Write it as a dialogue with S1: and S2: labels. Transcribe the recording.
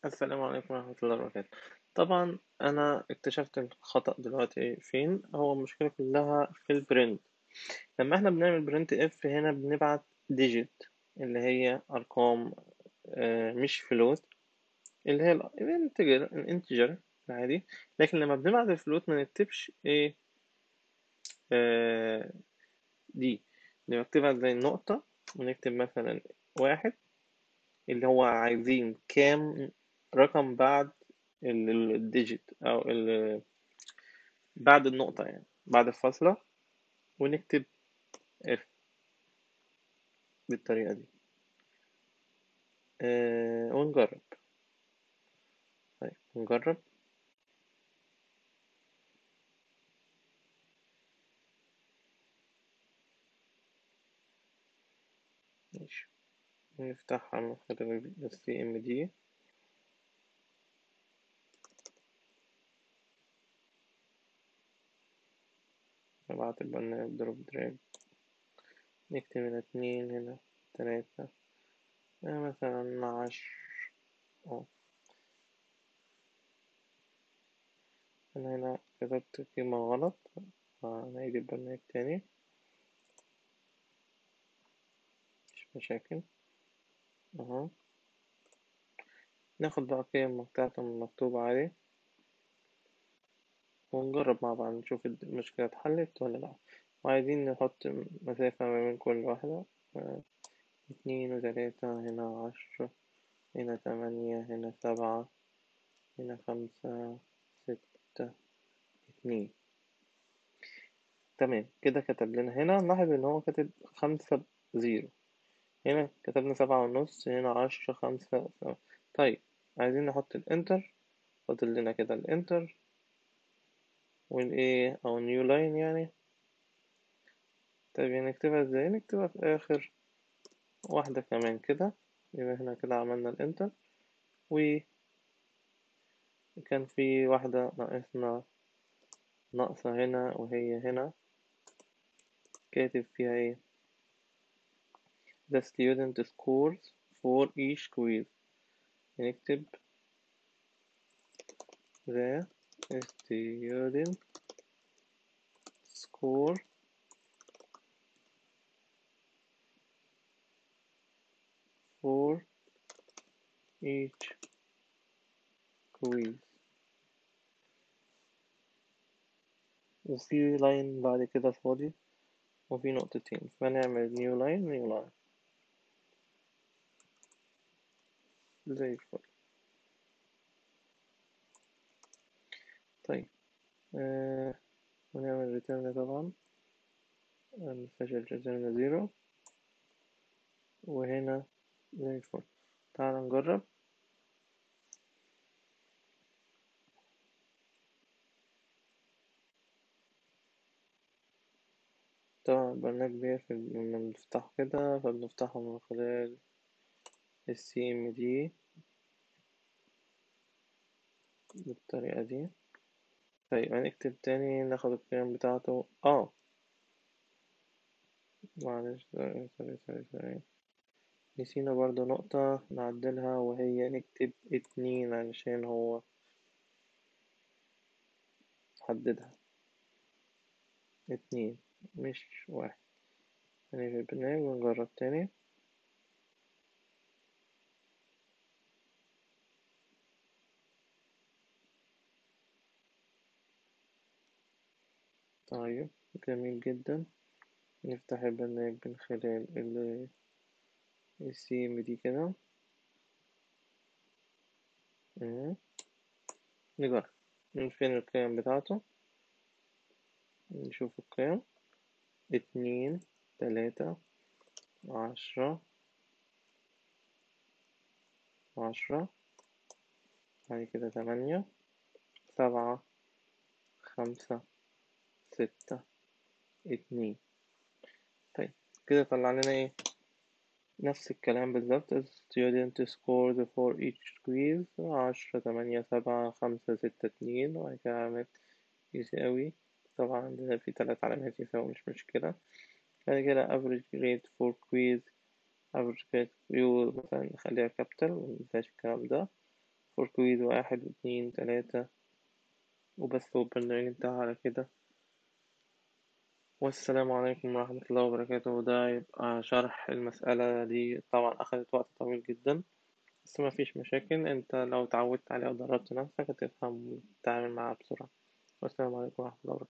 S1: السلام عليكم ورحمة الله وبركاته طبعا أنا اكتشفت الخطأ دلوقتي فين هو المشكلة كلها في البرنت لما احنا بنعمل برنت اف هنا بنبعت ديجيت اللي هي أرقام آه، مش فلوت اللي هي الانتجر الانتجر العادي لكن لما بنبعت الفلوت ما نكتبش ايه آه، دي نكتبها زي النقطة ونكتب مثلا واحد اللي هو عايزين كام رقم بعد الديجيت أو ال بعد النقطة يعني بعد الفاصلة ونكتب F بالطريقة دي أه ونجرب طيب نجرب ماشي نفتحها من خلال ال CMD نبعت البرنامج دروب دراج نكتب هنا اتنين هنا تلاتة هنا مثلا عشر اه أنا هنا كتبت قيمة غلط هنعيد البرنامج تاني مش مشاكل اهو ناخد بقى القيم بتاعته المكتوبة عليه ونجرب مع بعض نشوف المشكلة اتحلت ولا لأ وعايزين نحط مسافة ما بين كل واحدة اتنين وتلاتة هنا عشرة هنا تمانية هنا سبعة هنا خمسة ستة اتنين تمام كده كتب لنا هنا نلاحظ ان هو كاتب خمسة زيرو هنا كتبنا سبعة ونص هنا عشرة خمسة سبعة طيب عايزين نحط الانتر فاضل لنا كده الانتر والايه او نيو لاين يعني طيب يعني نكتبها ازاي نكتبها في اخر واحدة كمان كده يبقى هنا كده عملنا الانتر و كان في واحدة ناقصنا ناقصة هنا وهي هنا كاتب فيها ايه the student scores for each quiz نكتب the student score for each quiz وفي لاين بعد كده فاضي وفي نقطتين فنعمل نيو لاين نيو لاين زي الفل طيب آه ونعمل ريتيرن طبعا مننساش الريتيرن زيرو وهنا زي الفل تعال نجرب طبعا البرنامج بيقفل لما بنفتحه كده فبنفتحه من خلال ال CMD بالطريقة دي طيب هنكتب تاني ناخد القيم بتاعته اه معلش سوري سوري سوري سوري نسينا برضو نقطة نعدلها وهي نكتب اتنين علشان هو حددها اتنين مش واحد هنقفل البرنامج ونجرب تاني طيب جميل جدا نفتح البرنامج من خلال ال السي ام دي كده نجرب من فين القيم بتاعته نشوف القيم اتنين تلاتة عشرة عشرة بعد كده تمانية سبعة خمسة ستة اتنين طيب كده طلع لنا ايه نفس الكلام بالظبط student scored for each quiz عشرة تمانية سبعة خمسة ستة اتنين وبعد كده علامات يساوي طبعا عندنا في تلات علامات يساوي مش مشكلة بعد كده average grade for quiz average grade view مثلا نخليها capital مننساش الكلام ده فور كويز واحد واتنين تلاتة وبس والبرنامج انتهى على كده والسلام عليكم ورحمة الله وبركاته ده يبقى شرح المسألة دي طبعا أخدت وقت طويل جدا بس مفيش مشاكل انت لو اتعودت عليها ودربت نفسك هتفهم وتتعامل معاها بسرعة والسلام عليكم ورحمة الله وبركاته